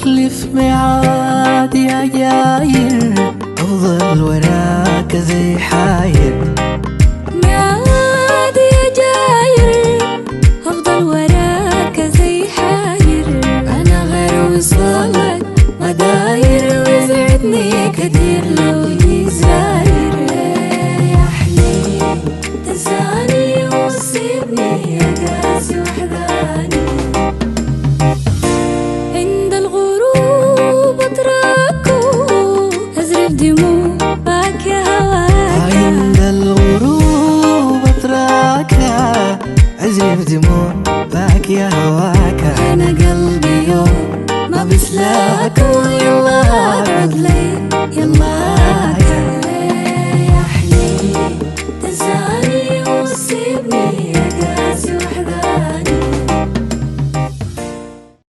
نخلف ميعاد يا جاير أفضل وراك زي حاير ميعاد يا جاير أفضل وراك زي حاير أنا غير وصالك ما داير وزعتني كتير لو جي زاير يا حنين تنساني وتسيبني يا قاسي وحداني عند الغروب اتركه أزرف دموعك يا هواك عند الغروب أتراكا أزرف دموع باك يا هواك أنا قلبي يوم ما بسلاك